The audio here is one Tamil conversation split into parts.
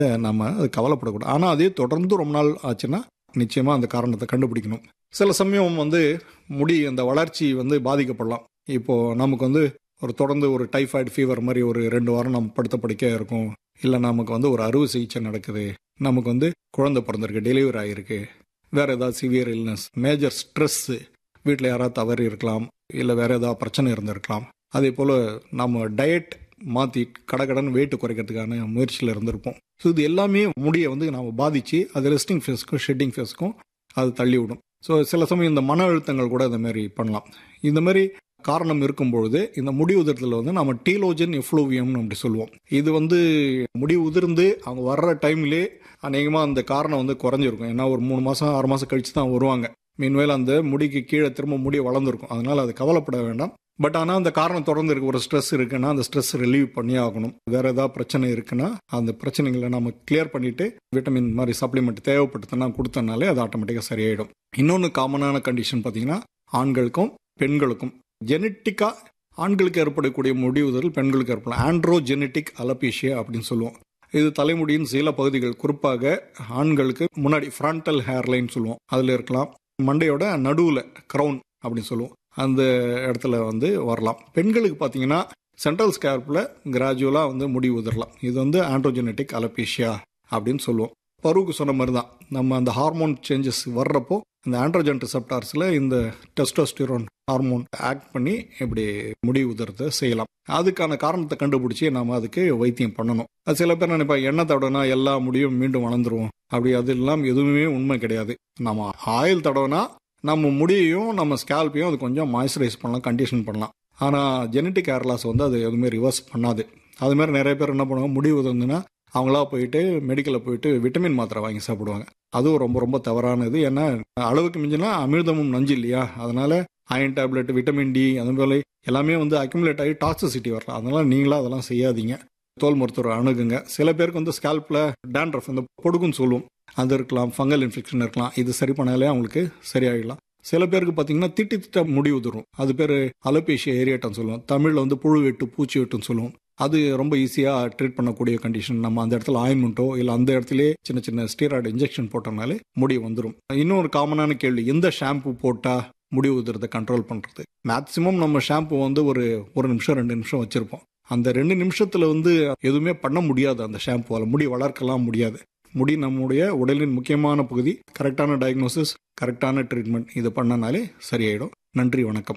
நம்ம அது கவலைப்படக்கூடாது ஆனால் அதே தொடர்ந்து ரொம்ப நாள் ஆச்சுன்னா நிச்சயமாக அந்த காரணத்தை கண்டுபிடிக்கணும் சில சமயம் வந்து முடி அந்த வளர்ச்சி வந்து பாதிக்கப்படலாம் இப்போ நமக்கு வந்து ஒரு தொடர்ந்து ஒரு டைஃபாய்டு ஃபீவர் மாதிரி ஒரு ரெண்டு வாரம் நம்ம படுத்த படுக்கையாக இருக்கும் இல்லை நமக்கு வந்து ஒரு அறுவை சிகிச்சை நடக்குது நமக்கு வந்து குழந்தை பிறந்திருக்கு டெலிவரி ஆகிருக்கு வேற ஏதாவது சிவியர் இல்னஸ் மேஜர் ஸ்ட்ரெஸ்ஸு வீட்டில் யாராவது தவறி இருக்கலாம் இல்லை வேற ஏதாவது பிரச்சனை இருந்திருக்கலாம் அதே போல் நம்ம டயட் மாற்றி கடகடன் வெயிட் குறைக்கிறதுக்கான முயற்சியில் இருந்திருப்போம் ஸோ இது எல்லாமே முடியை வந்து நம்ம பாதித்து அது ரெஸ்டிங் ஃபேஸ்க்கும் ஷெட்டிங் ஃபேஸ்க்கும் அது தள்ளி விடும் ஸோ சில சமயம் இந்த மன அழுத்தங்கள் கூட இந்த மாதிரி பண்ணலாம் இந்த மாதிரி காரணம் இருக்கும்பொழுது இந்த முடி உதிரத்தில் வந்து நம்ம டீலோஜன் எஃப்ளூவியம்னு அப்படி சொல்லுவோம் இது வந்து முடி உதிர்ந்து அவங்க வர்ற டைம்லே அநேகமாக அந்த காரணம் வந்து குறைஞ்சிருக்கும் ஏன்னா ஒரு மூணு மாதம் ஆறு மாதம் கழிச்சு தான் வருவாங்க மீன்வேல் அந்த முடிக்கு கீழே திரும்ப முடி வளர்ந்துருக்கும் அதனால் அது கவலைப்பட வேண்டாம் பட் ஆனால் அந்த காரணம் தொடர்ந்து இருக்கு ஒரு ஸ்ட்ரெஸ் இருக்குன்னா அந்த ஸ்ட்ரெஸ் ரிலீவ் பண்ணி ஆகணும் வேற ஏதாவது பிரச்சனை இருக்குன்னா அந்த பிரச்சனைகளை நம்ம கிளியர் பண்ணிட்டு விட்டமின் மாதிரி சப்ளிமெண்ட் தேவைப்பட்டதுன்னா கொடுத்தனாலே அது ஆட்டோமேட்டிக்காக சரியாயிடும் இன்னொன்று காமனான கண்டிஷன் பார்த்தீங்கன்னா ஆண்களுக்கும் பெண்களுக்கும் ஜெனட்டிக்காக ஆண்களுக்கு ஏற்படக்கூடிய முடி உதறல் பெண்களுக்கு ஏற்படலாம் ஆண்ட்ரோ ஜெனட்டிக் அலபீஷியா அப்படின்னு சொல்லுவோம் இது தலைமுடியின் சில பகுதிகள் குறிப்பாக ஆண்களுக்கு முன்னாடி ஃப்ரண்டல் ஹேர்லைன் சொல்லுவோம் அதில் இருக்கலாம் மண்டையோட நடுவில் க்ரௌன் அப்படின்னு சொல்லுவோம் அந்த இடத்துல வந்து வரலாம் பெண்களுக்கு பார்த்தீங்கன்னா சென்ட்ரல் ஸ்கேர்ப்பில் கிராஜுவலாக வந்து முடி உதிரலாம் இது வந்து ஆண்ட்ரோஜெனட்டிக் அலபீஷியா அப்படின்னு சொல்லுவோம் பருவுக்கு சொன்ன மாதிரி தான் நம்ம அந்த ஹார்மோன் சேஞ்சஸ் வர்றப்போ இந்த ஆண்ட்ரோஜன் ரிசப்டார்ஸில் இந்த டெஸ்டோஸ்டிரோன் ஹார்மோன் ஆக்ட் பண்ணி இப்படி முடி உதிரத்தை செய்யலாம் அதுக்கான காரணத்தை கண்டுபிடிச்சி நம்ம அதுக்கு வைத்தியம் பண்ணணும் அது சில பேர் நினைப்பா எண்ணெய் தடவைனா எல்லா முடியும் மீண்டும் வளர்ந்துருவோம் அப்படி அது எல்லாம் எதுவுமே உண்மை கிடையாது நம்ம ஆயில் தடவைனா நம்ம முடியையும் நம்ம ஸ்கேல்ப்பையும் அது கொஞ்சம் மாய்ஸ்சரைஸ் பண்ணலாம் கண்டிஷன் பண்ணலாம் ஆனால் ஜெனட்டிக் ஹேர் லாஸ் வந்து அது எதுவுமே ரிவர்ஸ் பண்ணாது அது மாதிரி நிறைய பேர் என்ன பண்ணுவாங்க முடி உதிர்ந்துன்னா அவங்களா போயிட்டு மெடிக்கலில் போயிட்டு விட்டமின் மாத்திரை வாங்கி சாப்பிடுவாங்க அதுவும் ரொம்ப ரொம்ப தவறானது ஏன்னா அளவுக்கு மிஞ்சினா அமிர்தமும் நஞ்சு இல்லையா அதனால அயன் டேப்லெட் விட்டமின் டி அது போல எல்லாமே வந்து அக்யூமுலேட் ஆகி டாக்ஸிசிட்டி வரலாம் அதனால நீங்களா அதெல்லாம் செய்யாதீங்க தோல் மருத்துவர் அணுகுங்க சில பேருக்கு வந்து ஸ்கேல்பில் டேண்ட்ரஃப் இந்த பொடுக்குன்னு சொல்லுவோம் அது இருக்கலாம் ஃபங்கல் இன்ஃபெக்ஷன் இருக்கலாம் இது சரி பண்ணாலே அவங்களுக்கு சரியாகிடலாம் சில பேருக்கு பார்த்தீங்கன்னா திட்டி திட்ட முடி உதிரும் அது பேர் அலோபேஷியா ஏரியாட்டம் சொல்லுவோம் தமிழில் வந்து புழு வெட்டு பூச்சி வெட்டுன்னு சொல்லுவோம் அது ரொம்ப ஈஸியாக ட்ரீட் பண்ணக்கூடிய கண்டிஷன் நம்ம அந்த இடத்துல ஆயின்மெண்ட்டோ இல்லை அந்த இடத்துல சின்ன சின்ன ஸ்டீராய்டு இன்ஜெக்ஷன் போட்டோம்னாலே முடி வந்துடும் இன்னொரு காமனான கேள்வி எந்த ஷாம்பு போட்டால் முடி உதிரத்தை கண்ட்ரோல் பண்ணுறது மேக்சிமம் நம்ம ஷாம்பு வந்து ஒரு ஒரு நிமிஷம் ரெண்டு நிமிஷம் வச்சுருப்போம் அந்த ரெண்டு நிமிஷத்துல வந்து எதுவுமே பண்ண முடியாது அந்த ஷாம்புவால் முடி வளர்க்கலாம் முடியாது முடி நம்முடைய உடலின் முக்கியமான பகுதி கரெக்டான டயக்னோசிஸ் கரெக்டான ட்ரீட்மெண்ட் இது பண்ணனாலே சரியாயிடும் நன்றி வணக்கம்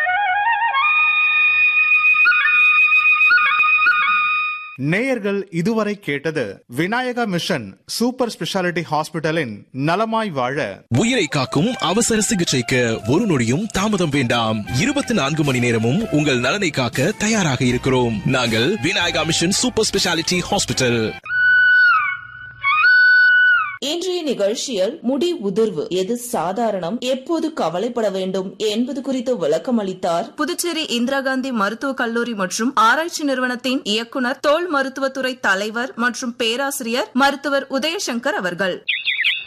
நேயர்கள் இதுவரை கேட்டது விநாயகா மிஷன் சூப்பர் ஸ்பெஷாலிட்டி ஹாஸ்பிட்டலின் நலமாய் வாழ உயிரை காக்கும் அவசர சிகிச்சைக்கு ஒரு நொடியும் தாமதம் வேண்டாம் இருபத்தி நான்கு மணி நேரமும் உங்கள் நலனை காக்க தயாராக இருக்கிறோம் நாங்கள் Vinayaka mission super speciality hospital இன்றைய நிகழ்ச்சியில் முடி உதிர்வு எது சாதாரணம் எப்போது கவலைப்பட வேண்டும் என்பது குறித்து விளக்கம் அளித்தார் புதுச்சேரி இந்திரா காந்தி மருத்துவக் கல்லூரி மற்றும் ஆராய்ச்சி நிறுவனத்தின் இயக்குனர் தோல் மருத்துவத்துறை தலைவர் மற்றும் பேராசிரியர் மருத்துவர் உதயசங்கர் அவர்கள்